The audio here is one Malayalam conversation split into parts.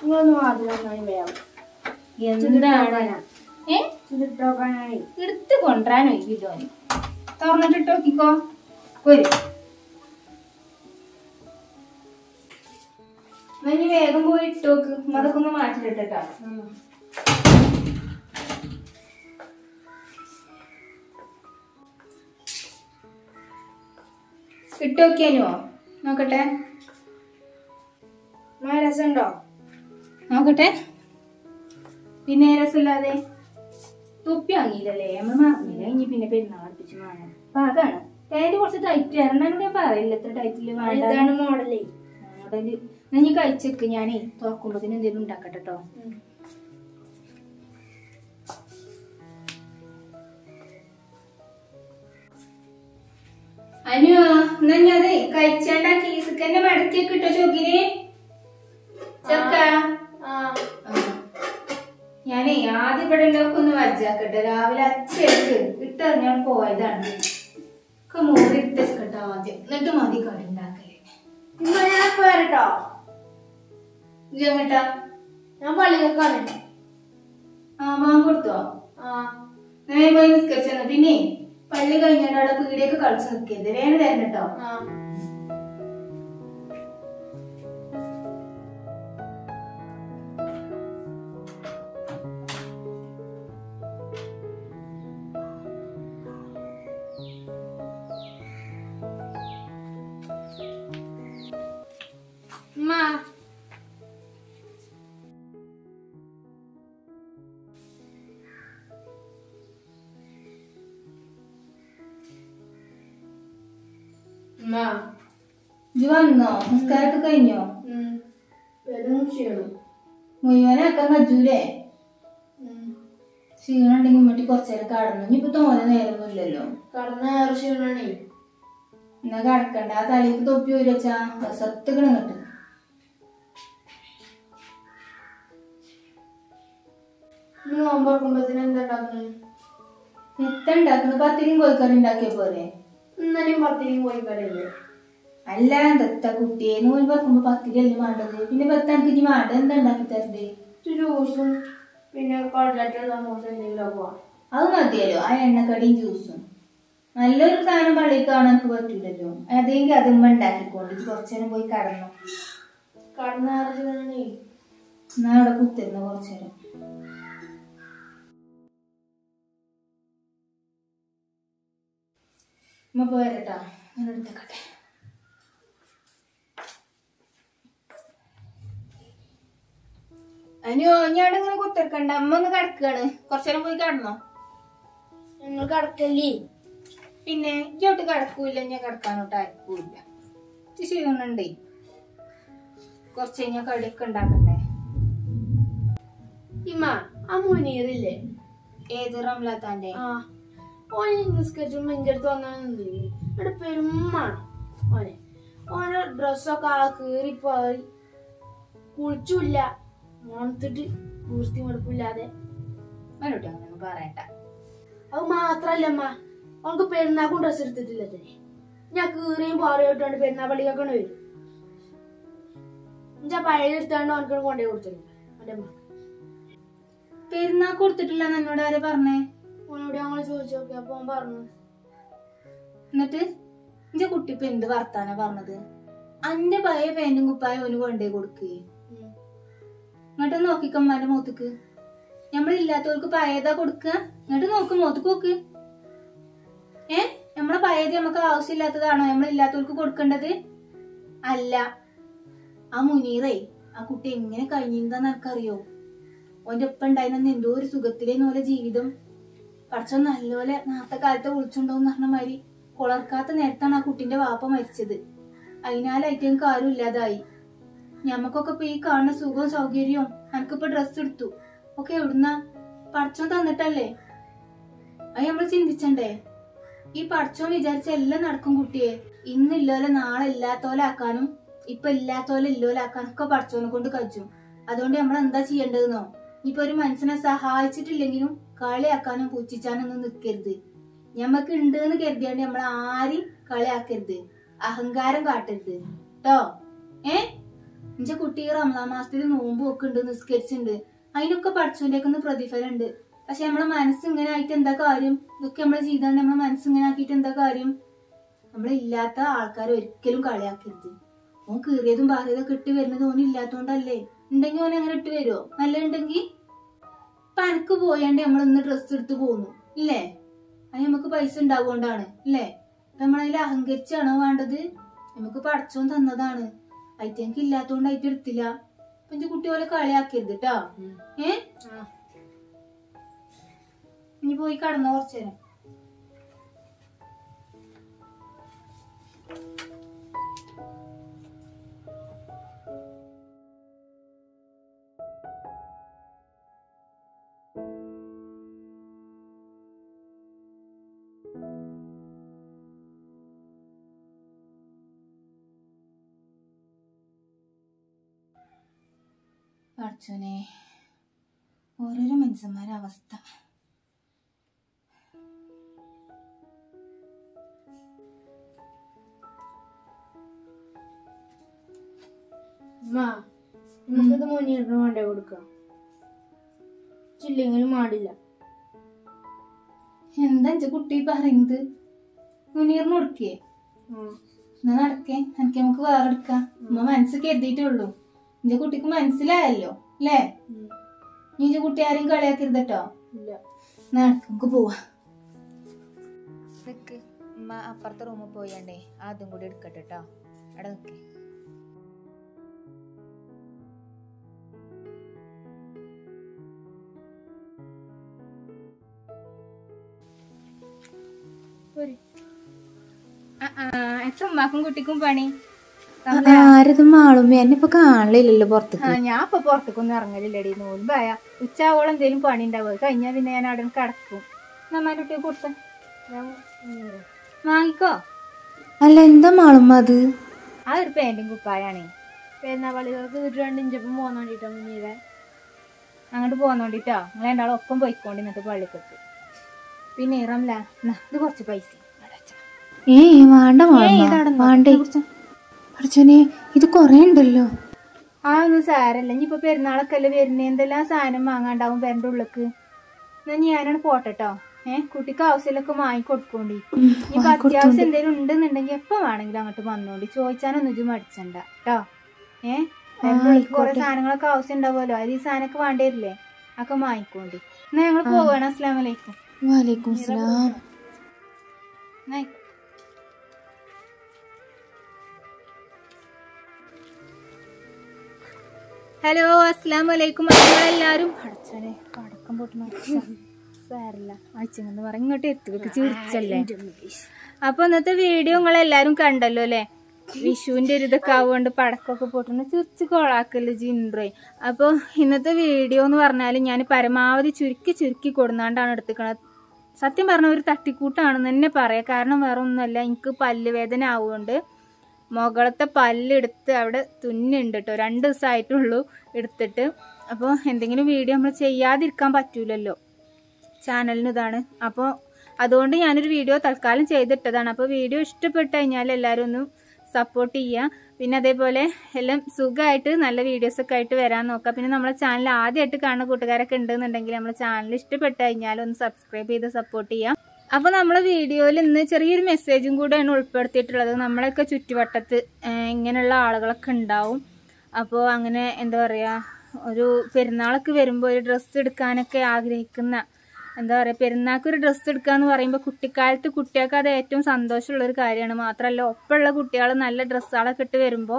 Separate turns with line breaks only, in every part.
നിങ്ങളൊന്ന് വാതിലൊന്നും വേണം
എന്താണ് ഏ
ചിതിട്ടോക്കാനാണേ
എടുത്ത് കൊണ്ടുവരാനോ ഈ വിധോന് തുറന്നിട്ടിട്ട് നോക്കിക്കോ ഒരു എന്നാ ഇനി വേഗം പോയി ഇട്ടോക്ക് അതൊക്കെ ഒന്ന് മാറ്റിട്ടിട്ടാ ഇട്ടോക്കിയാനോ നോക്കട്ടെ
രസമുണ്ടോ
നോക്കട്ടെ പിന്നെ രസമില്ലാതെ തൊപ്പി വാങ്ങിയില്ലല്ലേ നമ്മൾ മറന്നില്ല ഇനി പിന്നെ പെരുന്നാൾ അടുപ്പിച്ച് വാങ്ങാൻ അപ്പൊ അതാണ് പാന്റ് കുറച്ച് ടൈറ്റ് ആയിരുന്നു ഞാൻ പറയില്ല എത്ര ടൈറ്റില് വേണ്ട
ഇതാണ് മോഡലേ
മോഡല് എന്നാ നീ കഴിച്ചേക്ക് ഞാനേ തുറക്കുമ്പോഴത്തേനും എന്തെങ്കിലും ഉണ്ടാക്കട്ടെ കേട്ടോ അനു എന്നാ ഞാനേ കഴിച്ചാണ്ട് ആ കീസക്കന്നെ മടക്കിയൊക്കെ ഇട്ടോ ചോക്കിന് ചക്ക
ആ
ഞാനേ ആദ്യം ഇവിടെ ഉള്ളതൊക്കെ ഒന്ന് വജ്ജാക്കട്ടെ രാവിലെ അച്ഛക്ക് ഇട്ടെറിഞ്ഞാൽ പോയതാണ് ഒക്കെ മോറി ഇട്ടേക്കട്ടെ ആദ്യം എന്നിട്ട് മതി കറി ഉണ്ടാക്കല്
ഇമ്മ ഞാൻ പോരട്ടോ
ഇതെങ്ങട്ടാ
ഞാൻ പള്ളിക്കാണ്
ആ മാൻ കൊടുത്തോ
ആ
ഞാൻ പോയി നിസ്കരിച്ചു പിന്നെ പള്ളി കഴിഞ്ഞിട്ട് അവിടെ പീടിയൊക്കെ കളിച്ച് നിൽക്കരുത് വേഗം തരണം കേട്ടോ
ആ
ഉമ്മ
ഉമ്മ
ഇജ്ജ് വന്നോ നിസ്കാരമൊക്കെ കഴിഞ്ഞോ
പെരും ക്ഷീണം
മുഴുവനാക്കാൻ കജൂലേ
ഉം.
ക്ഷീണം ഉണ്ടെങ്കിൽ ഇമ്മട്ടി കുറച്ചേരം കടന്നു ഇനിയിപ്പോ തോന്നെ നേരമൊന്നും ഇല്ലല്ലോ
കടന്ന ഏറെ ക്ഷീണാണേ
എന്നാ കടക്കണ്ട ആ തലേക്ക് തൊപ്പി ഒരു വെച്ചാ സത്തുകണ് കിട്ടും
നീ നോമ്പാക്കുമ്പത്തിന് എന്താ ഉണ്ടാക്കുന്നത്
എത്ത ഉണ്ടാക്കുന്നത് പത്തിരിയും കോഴിക്കറി ഉണ്ടാക്കിയ പോരെ
ഇന്നലെയും പത്തിരിയും പോയി കടയില്ലേ
അല്ല ദത്ത കുട്ടിയെ നൂല് പറക്കുമ്പോ പത്തിരി അല്ലേ വേണ്ടത് പിന്നെ പത്താనికి ഇനി വേണ്ട എന്താ ഉണ്ടാക്കി തരണ്ടേ
ജ്യൂസും പിന്നെ കടലറ്റ് സമൂസ എന്തെങ്കിലും പോവാം
അത് മതിയല്ലോ ആ എണ്ണക്കടിയും ജ്യൂസും നല്ലൊരു സാധനം പള്ളിക്ക് കാണാൻ എനിക്ക് പറ്റൂലല്ലോ അതെങ്കിൽ അതുമ്മ ഉണ്ടാക്കിക്കൊണ്ട് ഇജ്ജ് കുറച്ചേരം പോയി കടന്നു
കടന്ന ഏറെ ക്ഷീണാണേ
എന്നാ അവിടെ കുത്തിരുന്നു കുറച്ചേരം ഉമ്മ പോരട്ടാ ഞാൻ എടുത്തേക്കട്ടെ അനിയോ ഞാൻ ഇങ്ങനെ കുത്തിർക്കണ്ട അമ്മ ഒന്ന് കിടക്കാണ് കുറച്ചേരം പോയി കിടന്നോ
നിങ്ങൾ കടക്കല്ലേ
പിന്നെ ഇജോട്ട് കിടക്കൂല ഞാൻ കിടക്കാനോട്ട് അയക്കൂല ക്ഷീണുണ്ടേ കുറച്ച് കഴിഞ്ഞാൽ കടിയൊക്കെ ഉണ്ടാക്കണ്ടേ
ഇമ്മ ആ മുനീറില്ലേ
ഏത് റംലാത്താന്റെ
ആ ഓന് നിസ്കരിച്ചുമ്പോ എന്റെ അടുത്ത് വന്നാൽ നിന്നിരുന്നു ഇവിടെ പെരുമാണ് ഓനെ ഓന്റെ ഡ്രസ്സൊക്കെ ആ കീറിപ്പോയി കുളിച്ചില്ല മോണത്തിട്ട് വൃത്തി മടുപ്പില്ലാതെ
മനോട്ട് അങ്ങനെ പറയണ്ട
അത് മാത്രല്ല അമ്മ ഓനക്ക് പെരുന്നാക്കും ഡ്രസ്സ് എടുത്തിട്ടില്ല തന്നെ ഞാൻ കീറിയും പാറയോട്ടാണ്ട് പെരുന്നാൾ പള്ളിക്കൊക്കെ വരും ഞാൻ പഴയ എടുത്താണ്ട് ഓനക്ക് കൊണ്ടേ കൊടുത്തിരുന്നു എന്റെ അമ്മ
പെരുന്നാൾ കൊടുത്തിട്ടില്ല എന്നോട് ആരെ പറഞ്ഞേ
ഓനോട് ഞങ്ങൾ ചോദിച്ചു നോക്കി അപ്പൊ ഓൻ പറഞ്ഞു
എന്നിട്ട് എന്റെ കുട്ടി ഇപ്പൊ എന്ത് വർത്താനാ പറഞ്ഞത് അന്റെ പഴയ പാന്റും കുപ്പായം ഓന് കൊണ്ടേ കൊടുക്കേ
ഉം.
ഇങ്ങോട്ട് നോക്കിക്കമ്മാന്റെ മോത്തക്ക് നമ്മളില്ലാത്തവർക്ക് പഴയതാ കൊടുക്കുക ഇങ്ങോട്ട് നോക്ക് മോത്തക്ക് നോക്ക് ഏ നമ്മളെ പഴയത് നമുക്ക് ആവശ്യമില്ലാത്തതാണോ നമ്മളില്ലാത്തവർക്ക് കൊടുക്കേണ്ടത് അല്ല ആ മുനീറേ ആ കുട്ടി എങ്ങനെ കഴിഞ്ഞിരുന്നെന്ന് എനിക്കറിയോ ഓന്റെ ഒപ്പം ഉണ്ടായിരുന്ന എന്തോ ഒരു സുഖത്തിലേന്ന് പോലെ ജീവിതം പഠിച്ചോ നല്ലപോലെ നേരത്തെ കാലത്തെ വിളിച്ചുണ്ടോന്ന് പറഞ്ഞ മാതിരി കുളർക്കാത്ത നേരത്താണ് ആ കുട്ടിന്റെ വാപ്പ മരിച്ചത് അതിനാലായിട്ട് എനിക്ക് ആരും ഇല്ലാതായി ഞമ്മക്കൊക്കെ ഇപ്പൊ ഈ കാണുന്ന സുഖവും സൗകര്യവും എനിക്കിപ്പോ ഡ്രസ്സ് എടുത്തു ഒക്കെ എവിടുന്നാ പഠിച്ചോൻ തന്നിട്ടല്ലേ അത് നമ്മൾ ചിന്തിച്ചണ്ടേ ഈ പഠിച്ചോൻ വിചാരിച്ച എല്ലാം നടക്കും കുട്ടിയെ ഇന്നില്ലോലെ നാളെ ഇല്ലാത്തോലെ ആക്കാനും ഇപ്പൊ ഇല്ലാത്തോലെ ഇല്ലോലെ ആക്കാനും ഒക്കെ പഠിച്ചോനെ കൊണ്ട് കജ്ജും അതുകൊണ്ട് നമ്മൾ എന്താ ചെയ്യേണ്ടതെന്നോ ഇപ്പൊ ഒരു മനുഷ്യനെ സഹായിച്ചിട്ടില്ലെങ്കിലും കളിയാക്കാനും പൂച്ചിച്ചാനും ഒന്നും നിൽക്കരുത് ഞമ്മക്ക് ഉണ്ട് എന്ന് കരുതിയാണ്ട് നമ്മൾ ആരെയും കളിയാക്കരുത് അഹങ്കാരം കാട്ടരുത് ട്ടോ ഏ എന്റെ കുട്ടി ഈ റമദാൻ മാസത്തിൽ നോമ്പ് ഒക്കെ ഉണ്ട് നിസ്കരിച്ചിട്ടുണ്ട് അതിനൊക്കെ പഠിച്ചോന്റെ ഒക്കെ പ്രതിഫലം ഉണ്ട് പക്ഷെ നമ്മളെ മനസ്സ് ഇങ്ങനെ ആയിട്ട് എന്താ കാര്യം ഇതൊക്കെ നമ്മളെ ചെയ്താണ്ട് നമ്മളെ മനസ്സ് ഇങ്ങനെ ആക്കിയിട്ട് എന്താ കാര്യം നമ്മളില്ലാത്ത ആൾക്കാരെ ഒരിക്കലും കളിയാക്കരുത് ഓൻ കീറിയതും പാറിയതൊക്കെ ഇട്ട് വരുന്നത് ഓൻ ഇല്ലാത്തോണ്ടല്ലേ ഉണ്ടെങ്കിൽ ഓൻ അങ്ങനെ ഇട്ട് വരുമോ നല്ല ഉണ്ടെങ്കിൽ പനക്ക് പോയാണ്ട് നമ്മൾ ഇന്ന് ഡ്രസ്സ് എടുത്ത് പോന്നു ഇല്ലേ അത് നമുക്ക് പൈസ ഉണ്ടാവുകൊണ്ടാണ് ഇല്ലേ അപ്പൊ നമ്മളതിൽ അഹങ്കരിച്ചാണോ വേണ്ടത് നമുക്ക് പടച്ചോൻ തന്നതാണ് അയറ്റെനിക്ക് ഇല്ലാത്തോണ്ട് അയറ്റ് എടുത്തില്ല അപ്പൊ എന്റെ കുട്ടി പോലെ കളിയാക്കരുത് കേട്ടോ ഏ ഇനി പോയി കടന്നു കുറച്ചേരം പഠിച്ചോനെ ഓരോരോ മനുഷ്യന്മാരുടെ അവസ്ഥ
ഉമ്മ നമുക്കിത് മുനീറിന് വേണ്ടേ കൊടുക്കാം ചില്ലെങ്കിലും മാടില്ല
എന്താ എന്റെ കുട്ടി പറയുന്നത് മുനീറിന് കൊടുക്കേ എന്നാ നടക്കേ എനിക്ക് നമുക്ക് വേറെ എടുക്കാം ഉമ്മ മനസ്സ് കരുതിയിട്ടേ ഉള്ളൂ എന്റെ കുട്ടിക്ക് മനസ്സിലായല്ലോ അല്ലേ നീ എന്റെ കുട്ടി ആരെയും കളിയാക്കരുത് കേട്ടോ
ഇല്ല
നടക്ക് നമുക്ക് പോവാ
നിക്ക് ഉമ്മ അപ്പുറത്തെ റൂമിൽ പോയാണ്ടേ അതും കൂടി എടുക്കട്ടെ കേട്ടോ അവിടെ നിക്ക്
എത്ര ഉമ്മാക്കും കുട്ടിക്കും പണി
ആരത് മാളുമ്മ എന്നെ ഇപ്പൊ കാണില്ലല്ലോ പുറത്തേക്ക്
ആ ഞാൻ ഇപ്പൊ പുറത്തേക്കൊന്നും ഇറങ്ങലില്ലടി നോൽമ്പായ ഉച്ചാവോളം എന്തേലും പണി ഉണ്ടാവുക കഴിഞ്ഞാ പിന്നെ ഞാൻ അവിടെ കിടക്കും നന്നായിട്ട് കുട്ടിയെ കൊടുത്ത വാങ്ങിക്കോ
അല്ല എന്താ മാളുമ്മ അത്
ആ ഒരു പാന്റും കുപ്പായാണേ
പെരുന്നാപ്പള്ളികൾക്ക് വീട്ടിൽ ഇഞ്ചപ്പം പോകാൻ വേണ്ടിട്ടാ മുനീറെ
അങ്ങോട്ട് പോന്നോണ്ടിട്ടോ നിങ്ങൾ രണ്ടാളും ഒപ്പം പോയിക്കോണ്ടി എന്നിട്ട് പള്ളിക്കൊക്കെ പിന്നെ റംല എന്നാ, ഇത് കുറച്ച് പൈസ ഇവിടെ വെച്ചോ.
ഏ വേണ്ട മാളുമ്മ വേണ്ടേ പഠിച്ചോനെ ഇത് കൊറേ ഉണ്ടല്ലോ
ആ ഒന്നും സാരല്ല ഇനിയിപ്പൊ പെരുന്നാളൊക്കെ അല്ലേ വരുന്നേ എന്തെല്ലാം സാധനം വാങ്ങാണ്ടാവും പേരന്റെ ഉള്ളിക്ക് എന്നാ ഞാനാണ് പോട്ടെട്ടോ ഏഹ് കുട്ടിക്ക് ആവശ്യമില്ലൊക്കെ വാങ്ങിക്കൊടുക്കോണ്ടി ഇനിയിപ്പൊ അത്യാവശ്യം എന്തെങ്കിലും ഉണ്ടെന്നുണ്ടെങ്കിൽ എപ്പോ വേണമെങ്കിലും അങ്ങോട്ട് വന്നോണ്ടി ചോദിച്ചാനൊന്നും ഇജ്ജ് മടിച്ചണ്ട കേട്ടോ ഏഹ് കുറെ സാധനങ്ങളൊക്കെ ആവശ്യം ഉണ്ടാവുമല്ലോ അത് ഈ സാധനമൊക്കെ വേണ്ടി വരില്ലേ ഒക്കെ വാങ്ങിക്കോണ്ടി എന്നാ ഞങ്ങൾ പോവാണ് അസ്ലാം വലൈക്കും
വാലേക്കും സലാം
എന്നാ ആയിക്കോട്ടെ. ഹലോ അസ്സാം വലൈക്കും എല്ലാരും പഠിച്ചോനെ പടക്കം പൊട്ടണ സാരില്ല അയച്ചെന്ന് പറ ഇങ്ങോട്ട് എത്തുക ചിരിച്ചല്ലേ അപ്പൊ ഇന്നത്തെ വീഡിയോ നിങ്ങൾ എല്ലാരും കണ്ടല്ലോ അല്ലേ വിഷുവിന്റെ ഒരു ഇതൊക്കെ ആവുകൊണ്ട് പടക്കമൊക്കെ പൊട്ടുന്ന ചിരിച്ച് കൊളാക്കല് ജിൻഡ്രോ അപ്പൊ ഇന്നത്തെ വീഡിയോ എന്ന് പറഞ്ഞാൽ ഞാൻ പരമാവധി ചുരുക്കി ചുരുക്കി കൊടുന്നാണ്ടാണ് എടുത്തിക്കണത് സത്യം പറഞ്ഞ ഒരു തട്ടിക്കൂട്ടാണെന്ന് തന്നെ പറയാം കാരണം വേറെ ഒന്നുമല്ല എനിക്ക് പല്ലുവേദന ആവുകൊണ്ട് മുകളത്തെ പല്ലെടുത്ത് അവിടെ തുന്നുണ്ട് കേട്ടോ രണ്ട് ദിവസമായിട്ടുള്ളൂ എടുത്തിട്ട് അപ്പോൾ എന്തെങ്കിലും വീഡിയോ നമ്മൾ ചെയ്യാതിരിക്കാൻ പറ്റൂലല്ലോ ചാനലിന് ഇതാണ് അപ്പോൾ അതുകൊണ്ട് ഞാനൊരു വീഡിയോ തൽക്കാലം ചെയ്തിട്ടതാണ് അപ്പോൾ വീഡിയോ ഇഷ്ടപ്പെട്ട് കഴിഞ്ഞാൽ എല്ലാവരും ഒന്ന് സപ്പോർട്ട് ചെയ്യുക പിന്നെ അതേപോലെ എല്ലാം സുഖമായിട്ട് നല്ല വീഡിയോസൊക്കെ ആയിട്ട് വരാൻ നോക്കാം പിന്നെ നമ്മളെ ചാനൽ ആദ്യമായിട്ട് കാണുന്ന കൂട്ടുകാരൊക്കെ ഉണ്ടെന്നുണ്ടെങ്കിൽ നമ്മളെ ചാനൽ ഇഷ്ടപ്പെട്ട് കഴിഞ്ഞാൽ ഒന്ന് സബ്സ്ക്രൈബ് ചെയ്ത് സപ്പോർട്ട് ചെയ്യാം അപ്പൊ നമ്മളെ വീഡിയോയിൽ ഇന്ന് ചെറിയൊരു മെസ്സേജും കൂടെയാണ് ഉൾപ്പെടുത്തിയിട്ടുള്ളത് നമ്മളെയൊക്കെ ചുറ്റുവട്ടത്ത് ഏഹ്, ഇങ്ങനെയുള്ള ആളുകളൊക്കെ ഉണ്ടാവും അപ്പോൾ അങ്ങനെ എന്താ പറയാ ഒരു പെരുന്നാളൊക്കെ വരുമ്പോൾ ഒരു ഡ്രസ്സ് എടുക്കാനൊക്കെ ആഗ്രഹിക്കുന്ന എന്താ പറയുക പെരുന്നാൾക്ക് ഒരു ഡ്രസ്സ് എടുക്കുക എന്ന് പറയുമ്പോൾ കുട്ടിക്കാലത്ത് കുട്ടികൾക്ക് അത് ഏറ്റവും സന്തോഷമുള്ള ഒരു കാര്യമാണ് മാത്രമല്ല ഒപ്പമുള്ള കുട്ടികൾ നല്ല ഡ്രസ്സുകളൊക്കെ ഇട്ട് വരുമ്പോൾ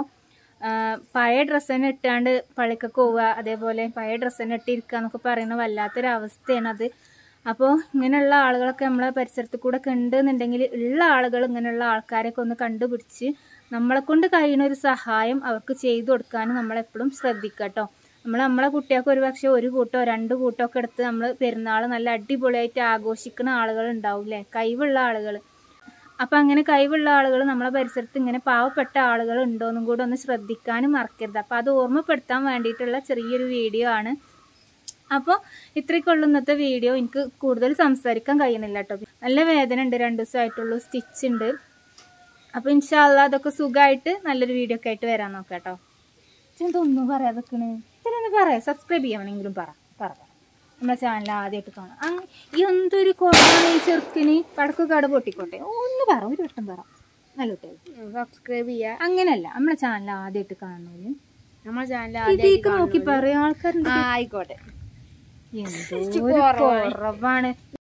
പഴയ ഡ്രസ്സ് തന്നെ ഇട്ടാണ്ട് പള്ളിക്കൊക്കെ പോവുക അതേപോലെ പഴയ ഡ്രസ്സ് തന്നെ ഇട്ടിരിക്കുക എന്നൊക്കെ പറയുന്ന വല്ലാത്തൊരു അവസ്ഥയാണ് അത് അപ്പോൾ ഇങ്ങനെയുള്ള ആളുകളൊക്കെ നമ്മളെ പരിസരത്ത് കൂടെ ഒക്കെ ഉണ്ടെന്നുണ്ടെങ്കിൽ ഉള്ള ആളുകൾ ഇങ്ങനെയുള്ള ആൾക്കാരെയൊക്കെ ഒന്ന് കണ്ടുപിടിച്ച് നമ്മളെ കൊണ്ട് കഴിയുന്ന ഒരു സഹായം അവർക്ക് ചെയ്തു കൊടുക്കാൻ നമ്മളെപ്പോഴും ശ്രദ്ധിക്കുക കേട്ടോ നമ്മൾ നമ്മളെ കുട്ടികൾക്ക് ഒരു പക്ഷേ ഒരു കൂട്ടോ രണ്ട് കൂട്ടോ ഒക്കെ എടുത്ത് നമ്മൾ പെരുന്നാൾ നല്ല അടിപൊളിയായിട്ട് ആഘോഷിക്കുന്ന ആളുകൾ ഉണ്ടാവില്ലേ കഴിവുള്ള ആളുകൾ അപ്പം അങ്ങനെ കഴിവുള്ള ആളുകൾ നമ്മളെ പരിസരത്ത് ഇങ്ങനെ പാവപ്പെട്ട ആളുകൾ ഉണ്ടോയെന്നും കൂടെ ഒന്ന് ശ്രദ്ധിക്കാനും മറക്കരുത് അപ്പം അത് ഓർമ്മപ്പെടുത്താൻ വേണ്ടിയിട്ടുള്ള ചെറിയൊരു വീഡിയോ ആണ് അപ്പോൾ ഇത്രയ്ക്കുള്ള ഇന്നത്തെ വീഡിയോ എനിക്ക് കൂടുതൽ സംസാരിക്കാൻ കഴിയുന്നില്ല കേട്ടോ നല്ല വേദന ഉണ്ട് രണ്ട് ദിവസമായിട്ടുള്ളൂ സ്റ്റിച്ച് ഉണ്ട് അപ്പോൾ ഇൻഷാല്ല അതൊക്കെ സുഖമായിട്ട് നല്ലൊരു വീഡിയോ ഒക്കെ ആയിട്ട് വരാൻ നോക്കാം കേട്ടോ ഇതൊന്നും പറയാതൊക്കെയാണ് ഇതിലൊന്ന് പറയാം സബ്സ്ക്രൈബ് ചെയ്യണമെങ്കിലും പറ പറ പറ. നമ്മളെ ചാനൽ ആദ്യമായിട്ട് കാണാം അങ്ങ് എന്തൊരു കുറവാണ് ഈ ചെറുക്കിന് പടക്കൊക്കെ അവിടെ പൊട്ടിക്കോട്ടെ ഒന്ന് പറ ഒരു വട്ടം പറ നല്ല കുട്ടികൾ
സബ്സ്ക്രൈബ് ചെയ്യാ
അങ്ങനല്ല നമ്മളെ ചാനൽ ആദ്യമായിട്ട് കാണുന്നതിന്
നമ്മളെ ചാനൽ
ഇതിലേക്ക് നോക്കി പറയാം ആൾക്കാരുണ്ട്
ആയിക്കോട്ടെ
എന്തോ ഒരു കുറവാണ്